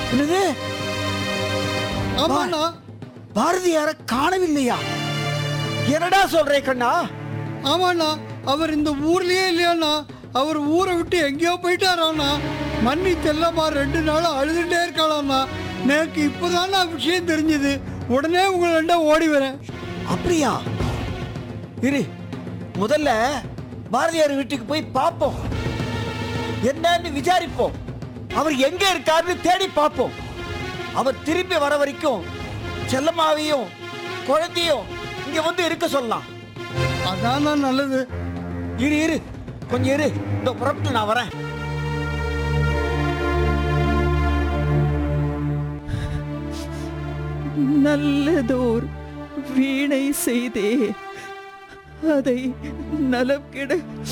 என்னது ஆமாண்ணா பாரதியார காணவில்லையா என்னடா சொல்றே கண்ணா ஆமாண்ணா அவர் இந்த ஊர்லயே இல்லையாண்ணா அவர் ஊரை விட்டு எங்கேயோ போயிட்டாராண்ணா மன்னி செல்லம்மா ரெண்டு நாள் அழுதுட்டே இருக்காளாண்ணா எனக்கு இப்போதாண்ணா விஷயம் தெரிஞ்சது உடனே உங்களை ரெண்டா ஓடி வரேன் அப்படியா இரு முதல்ல பாரதியார் வீட்டுக்கு போய் பார்ப்போம் என்னன்னு விசாரிப்போம் அவர் எங்க இருக்காருன்னு தேடி பார்ப்போம் அவர் திரும்பி வர வரைக்கும் செல்லம்மாவையும் குழந்தையும் இங்க வந்து இருக்க சொல்லலாம் அதாண்ணா நல்லது இரு இரு கொஞ்சம் இரு இந்த புறப்பட்டு நான் வரேன் நல்லதோர் வீணை செய்தே அதை நலம் கெட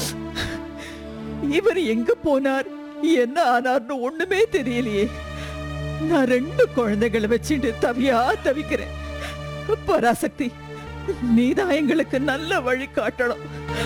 இவர் எங்க போனார் என்ன ஆனார்னு ஒண்ணுமே தெரியலையே நான் ரெண்டு குழந்தைகளை வச்சுட்டு தவியா தவிக்கிறேன் பராசக்தி நீதான் எங்களுக்கு நல்ல வழி காட்டணும்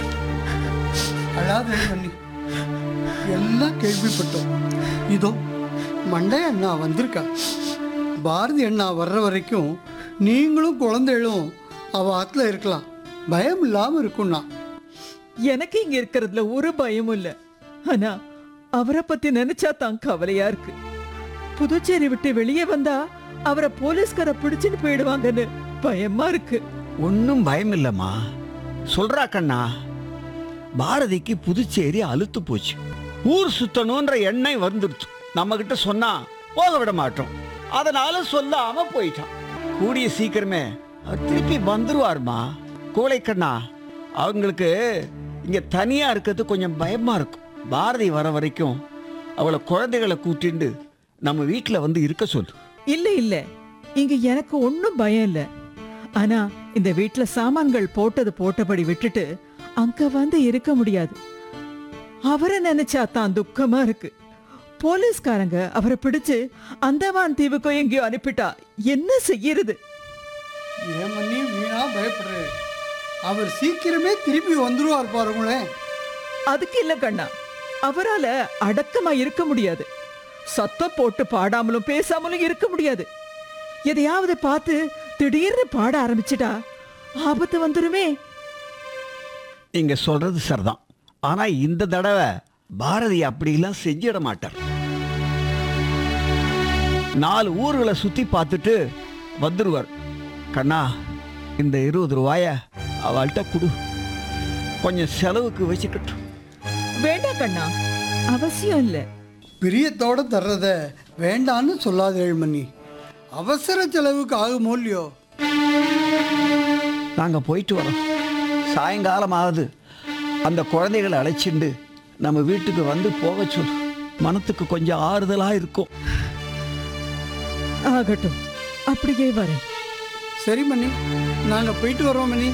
அழாதே மன்னி எல்லாம் கேள்விப்பட்டோம் இதோ மண்டை அண்ணா வந்திருக்கா பாரதி அண்ணா வர்ற வரைக்கும் நீங்களும் குழந்தைகளும் அவ ஆத்துல இருக்கலாம் பயம் இல்லாம இருக்கும்ண்ணா எனக்கு இங்க இருக்கிறதுல ஒரு பயமும் இல்ல ஆனா அவரை பத்தி நினைச்சா தான் கவலையா இருக்கு புதுச்சேரி விட்டு வெளியே வந்தா அவரை போலீஸ்கார பிடிச்சுன்னு போயிடுவாங்கன்னு பயமா இருக்கு ஒன்றும் பயம் இல்லைம்மா சொல்றா கண்ணா பாரதிக்கு புதுச்சேரி அழுத்து போச்சு ஊர் சுத்தணுன்ற எண்ணெய் வந்துடுச்சு நம்ம கிட்ட சொன்னா போக விட மாட்டோம் அதனால சொல்லாம போயிட்டான் கூடிய சீக்கிரமே அவர் திருப்பி வந்துருவாருமா கோழை கண்ணா அவங்களுக்கு இங்க தனியா இருக்கிறது கொஞ்சம் பயமா இருக்கும் பாரதி வர வரைக்கும் அவளை குழந்தைகளை கூட்டிண்டு நம்ம வீட்டில் வந்து இருக்க சொல்லு இல்ல இல்ல இங்க எனக்கு ஒண்ணும் பயம் இல்ல ஆனா இந்த வீட்ல சாமான்கள் போட்டது போட்டபடி விட்டுட்டு அங்க வந்து இருக்க முடியாது அவரை நினைச்சா தான் துக்கமா இருக்கு போலீஸ்காரங்க அவரை பிடிச்சு அந்தமான் தீவுக்கோ எங்கேயோ அனுப்பிட்டா என்ன செய்யறது ஏன் மன்னி வீணா பயப்படுறாரு அவர் சீக்கிரமே திருப்பி வந்துருவார் பாருங்களேன் அதுக்கு இல்ல கண்ணா அவரால அடக்கமா இருக்க முடியாது சத்தம் போட்டு பாடாமலும் பேசாமலும் இருக்க முடியாது எதையாவது பார்த்து திடீர்னு பாட ஆரம்பிச்சிட்டா ஆபத்து வந்துருமே நீங்க சொல்றது சரிதான் ஆனா இந்த தடவை பாரதி அப்படிலாம் செஞ்சிட மாட்டார் நாலு ஊர்களை சுத்தி பார்த்துட்டு வந்துருவார் கண்ணா இந்த இருபது ரூபாய அவள்கிட்ட கொடு கொஞ்சம் செலவுக்கு வச்சுக்கட்டும் வேண்டாம் கண்ணா அவசியம் இல்ல பிரியத்தோட தர்றத வேண்டான்னு சொல்லாதேள் மன்னி அவசர செலவுக்கு ஆகுமோ இல்லையோ நாங்க போயிட்டு வரோம் சாயங்காலம் ஆகுது அந்த குழந்தைகளை அழைச்சிண்டு நம்ம வீட்டுக்கு வந்து போக சொல்லு மனத்துக்கு கொஞ்சம் ஆறுதலா இருக்கும் ஆகட்டும் அப்படியே வரேன் சரி மன்னி நாங்க போயிட்டு வரோம் மன்னி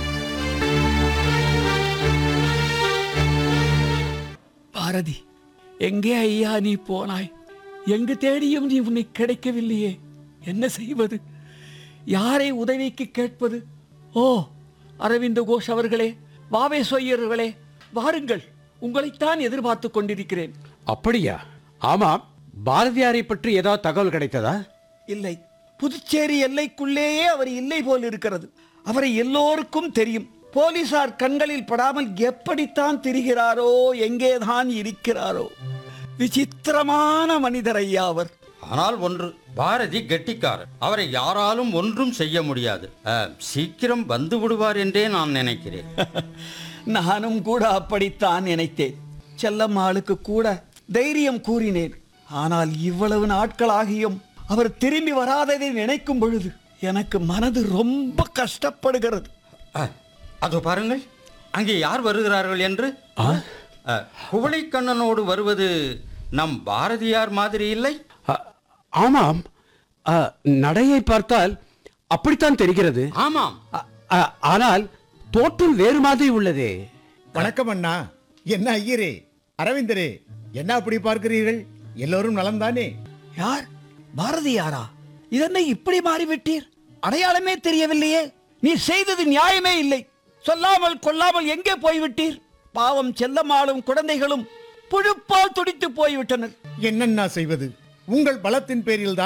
பாரதி எங்கே ஐயா நீ போனாய் எங்கு தேடியும் நீ உன்னை கிடைக்கவில்லையே என்ன செய்வது யாரை உதவிக்கு கேட்பது ஓ அரவிந்த கோஷ் அவர்களே வாவே சொய்யர்களே வாருங்கள் உங்களைத்தான் எதிர்பார்த்து கொண்டிருக்கிறேன் அப்படியா ஆமாம் பாரதியாரை பற்றி ஏதாவது தகவல் கிடைத்ததா இல்லை புதுச்சேரி எல்லைக்குள்ளேயே அவர் இல்லை போல் இருக்கிறது அவரை எல்லோருக்கும் தெரியும் போலீசார் கண்களில் படாமல் எப்படித்தான் திரிகிறாரோ எங்கேதான் இருக்கிறாரோ விசித்திரமான மனிதர் ஐயா அவர் ஆனால் ஒன்று பாரதி கெட்டிக்காரர் அவரை யாராலும் ஒன்றும் செய்ய முடியாது அஹ், சீக்கிரம் வந்து விடுவார் என்றே நான் நினைக்கிறேன் நானும் கூட அப்படித்தான் நினைத்தேன் செல்லம்மாளுக்கு கூட தைரியம் கூறினேன் ஆனால் இவ்வளவு நாட்களாகியும் அவர் திரும்பி வராததை நினைக்கும் பொழுது எனக்கு மனது ரொம்ப கஷ்டப்படுகிறது அஹ், அதோ பாருங்கள் அங்கே யார் வருகிறார்கள் என்று அஹ், குவளைக்கண்ணனோடு வருவது நம் பாரதியார் மாதிரி இல்லை அ- ஆமாம் அ, நடையை பார்த்தால் அப்படித்தான் தெரிகிறது ஆமாம் அ- அ- ஆனால் தோற்றம் வேறு மாதிரி உள்ளதே வணக்கம் அண்ணா என்ன ஐயரே அரவிந்தரே என்ன அப்படி பார்க்கிறீர்கள் எல்லோரும் நலம்தானே யார் பாரதியாரா இதென்ன இப்படி மாறிவிட்டீர் அடையாளமே தெரியவில்லையே நீ செய்தது நியாயமே இல்லை சொல்லாமல் கொல்லாமல் எங்கே போய்விட்டீர் பாவம் செல்லம்மாளும் குழந்தைகளும் புழுப்பால் துடித்து போய்விட்டனர் என்னண்ணா செய்வது உங்கள் பலத்தின் பேரில்